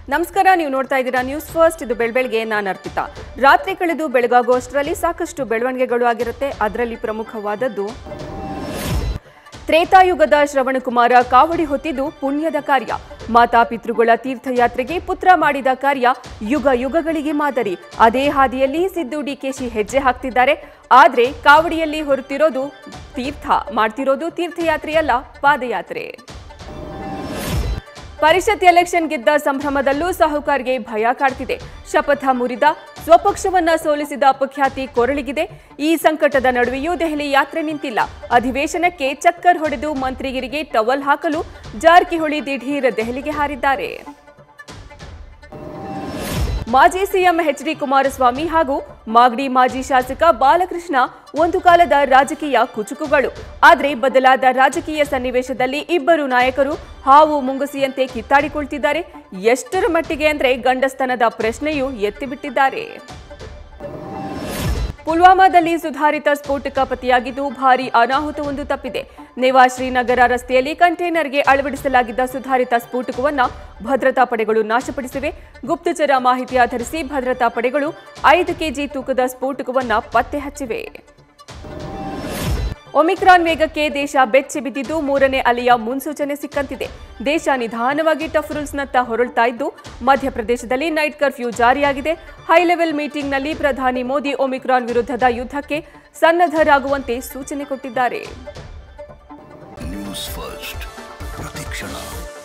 ನಮಸ್ಕಾರ ನೀವು ನೋಡ್ತಾ ಇದ್ದೀರಾ ನ್ಯೂಸ್ ಫಸ್ಟ್ ಇದು ಬೆಳಬೆಳಗ್ಗೆ ನಾನು ಅರ್ಪಿತಾ ರಾತ್ರಿ ಕಳೆದು ಬೆಳಗಾಗುವಷ್ಟರಲ್ಲಿ ಸಾಕಷ್ಟು ಬೆಳವಣಿಗೆಗಳು ಆಗಿರುತ್ತೆ ಅದರಲ್ಲಿ ಪ್ರಮುಖವಾದದ್ದು ತ್ರೇತಾಯುಗದ ಶ್ರವಣಕುಮಾರ ಕಾವಡಿ ಹೊತ್ತಿದ್ದು ಪುಣ್ಯದ ಕಾರ್ಯ ಮಾತಾಪಿತೃಗಳ ತೀರ್ಥಯಾತ್ರೆಗೆ ಪುತ್ರ ಮಾಡಿದ ಕಾರ್ಯ ಯುಗ ಯುಗಗಳಿಗೆ ಮಾದರಿ ಅದೇ ಹಾದಿಯಲ್ಲಿ ಸಿದ್ದು ಡಿಕೆಶಿ ಹೆಜ್ಜೆ ಹಾಕ್ತಿದ್ದಾರೆ ಆದ್ರೆ ಕಾವಡಿಯಲ್ಲಿ ಹೊರತಿರೋದು ತೀರ್ಥ ಮಾಡ್ತಿರೋದು ತೀರ್ಥಯಾತ್ರೆಯಲ್ಲ ಪಾದಯಾತ್ರೆ ಪರಿಷತ್ ಎಲೆಕ್ಷನ್ ಗೆದ್ದ ಸಂಭ್ರಮದಲ್ಲೂ ಸಾಹುಕಾರ್ಗೆ ಭಯ ಕಾಡ್ತಿದೆ ಶಪಥ ಮುರಿದ ಸ್ವಪಕ್ಷವನ್ನ ಸೋಲಿಸಿದ ಅಪಖ್ಯಾತಿ ಕೊರಳಿಗಿದೆ ಈ ಸಂಕಟದ ನಡುವೆಯೂ ದೆಹಲಿ ಯಾತ್ರೆ ನಿಂತಿಲ್ಲ ಅಧಿವೇಶನಕ್ಕೆ ಚಕ್ಕರ್ ಹೊಡೆದು ಮಂತ್ರಿಗಿರಿಗೆ ಟವಲ್ ಹಾಕಲು ಜಾರಕಿಹೊಳಿ ದಿಢೀರ್ ದೆಹಲಿಗೆ ಹಾರಿದ್ದಾರೆ ಮಾಜಿ ಸಿಎಂ ಎಚ್ ಡಿ ಕುಮಾರಸ್ವಾಮಿ ಹಾಗೂ ಮಾಗಡಿ ಮಾಜಿ ಶಾಸಕ ಬಾಲಕೃಷ್ಣ ಒಂದು ಕಾಲದ ರಾಜಕೀಯ ಕುಚುಕುಗಳು ಆದರೆ ಬದಲಾದ ರಾಜಕೀಯ ಸನ್ನಿವೇಶದಲ್ಲಿ ಇಬ್ಬರು ನಾಯಕರು ಹಾವು ಮುಂಗುಸಿಯಂತೆ ಕಿತ್ತಾಡಿಕೊಳ್ತಿದ್ದಾರೆ ಎಷ್ಟರ ಮಟ್ಟಿಗೆ ಅಂದ್ರೆ ಗಂಡಸ್ತನದ ಪ್ರಶ್ನೆಯೂ ಎತ್ತಿಬಿಟ್ಟಿದ್ದಾರೆ ಪುಲ್ವಾಮಾದಲ್ಲಿ ಸುಧಾರಿತ ಸ್ಫೋಟಕ ಪತ್ತೆಯಾಗಿದ್ದು ಭಾರೀ ಅನಾಹುತವೊಂದು ತಪ್ಪಿದೆ ನೆವಾ ಶ್ರೀನಗರ ರಸ್ತೆಯಲ್ಲಿ ಕಂಟೈನರ್ಗೆ ಅಳವಡಿಸಲಾಗಿದ್ದ ಸುಧಾರಿತ ಸ್ಫೋಟಕವನ್ನ ಭದ್ರತಾ ಪಡೆಗಳು ನಾಶಪಡಿಸಿವೆ ಗುಪ್ತಚರ ಮಾಹಿತಿ ಆಧರಿಸಿ ಭದ್ರತಾ ಪಡೆಗಳು ಐದು ಕೆಜಿ ತೂಕದ ಸ್ಫೋಟಕವನ್ನ ಪತ್ತೆ ಹಚ್ಚಿವೆ ಒಮಿಕ್ರಾನ್ ವೇಗಕ್ಕೆ ದೇಶ ಬೆಚ್ಚಿ ಬಿದ್ದಿದ್ದು ಮೂರನೇ ಅಲೆಯ ಮುನ್ಸೂಚನೆ ಸಿಕ್ಕಂತಿದೆ ದೇಶ ನಿಧಾನವಾಗಿ ಟಫ್ ರೂಲ್ಸ್ನತ್ತ ಹೊರಳ್ತಾ ಇದ್ದು ಮಧ್ಯಪ್ರದೇಶದಲ್ಲಿ ನೈಟ್ ಕರ್ಫ್ಯೂ ಜಾರಿಯಾಗಿದೆ ಹೈ ಲೆವೆಲ್ ಮೀಟಿಂಗ್ನಲ್ಲಿ ಪ್ರಧಾನಿ ಮೋದಿ ಒಮಿಕ್ರಾನ್ ವಿರುದ್ಧದ ಯುದ್ಧಕ್ಕೆ ಸನ್ನದ್ಧರಾಗುವಂತೆ ಸೂಚನೆ ಕೊಟ್ಟಿದ್ದಾರೆ ನ್ಯೂಸ್ ಫಸ್ಟ್ ಪ್ರತಿಕ್ಷಣ